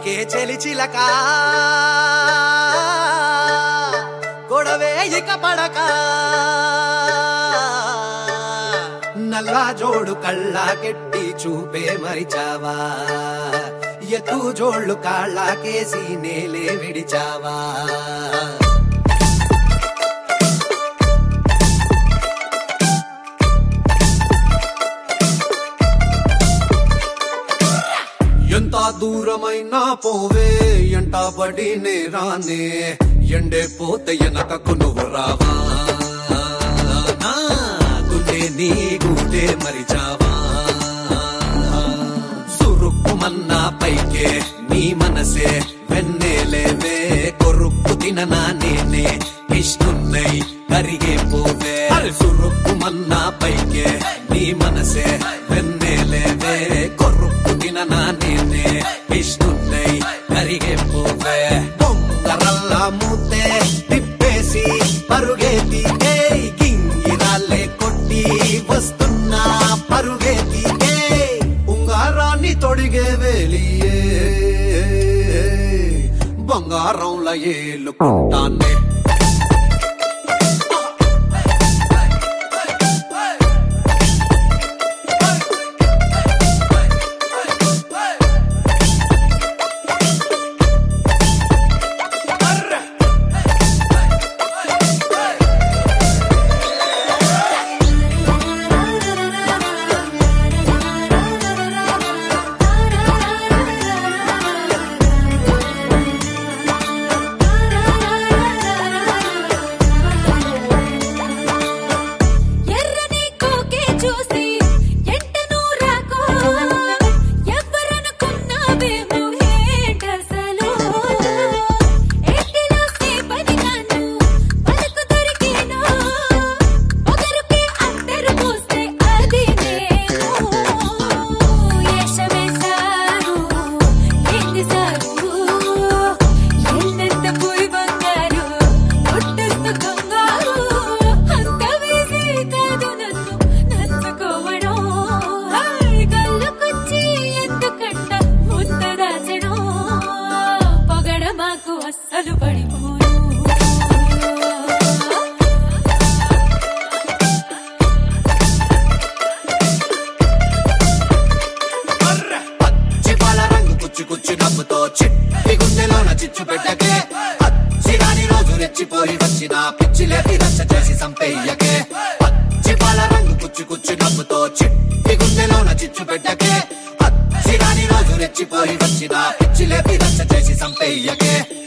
పలికే చెలిచిలక కొడవే ఇక పడక నల్లా జోడు కళ్ళకెట్టి చూపే మరిచావా ఎత్తు జోళ్ళు కాళ్ళకేసి నేలే విడిచావా ఎంత దూరమైనా పోవే ఎంట పడి రానే ఎండే పోతే వెనకకు నువ్వు రావా నా గుండె నీ గుండె మరిచావా సురుక్కుమన్నా పైకే నీ మనసే వెన్నెలేవే కొరుక్కు తిననా నేనే ఇష్టున్నై కరిగే పోవే సురుక్కుమన్నా పైకే నీ మనసే వెన్నెలేవే కొరుక్కు తిననా నేనే ఇష్టున్నై కరిగే పోవే బొంగరల్లా మూతే తిప్పేసి పరుగేతి ఏయ్ గింగిరాలే కొట్టి వస్తున్నా పరుగేతి ఏయ్ ఉంగారాన్ని తొడిగే వేలియే బంగారంల ఏలుకుంటానే ఎర్రని కోకే చూసి ఎంటను రాకో ఎవ్వరనుకున్నావేమో ఏంటసలు ఎట్టిలో సేపని కాను పలుకు దొరికేను ఒకరికి అందరు పోస్తే అది నేను యశమేశారు ఏంది సారు ఎల్లంత పోయి బంగారు ఒట్టెస్తు కంగారు అంత వేసి కాదు నన్ను నచ్చుకోవడం హాయ్ కళ్ళకొచ్చి ఎందుకంట ముంద దాచడం పొగడ మాకు అస్సలు పడిపోను పచ్చి పాల రంగు కుచ్చి కుచ్చి నవ్వుతో చిట్టి గుండెలోన చిచ్చు పెట్టకే పచ్చి రాని రోజు రెచ్చిపోయి వచ్చిన పిచ్చి లేపి రచ్చ చేసి సంపెయ్యకే పచ్చి పాల రంగు కుచ్చి కుచ్చి నవ్వుతో చిట్టి గుండెలోన చిచ్చు పెట్టకే పచ్చి రాని రోజు రెచ్చిపోయి వచ్చిన పిచ్చి లేపి రచ్చ చేసి సంపెయ్యకే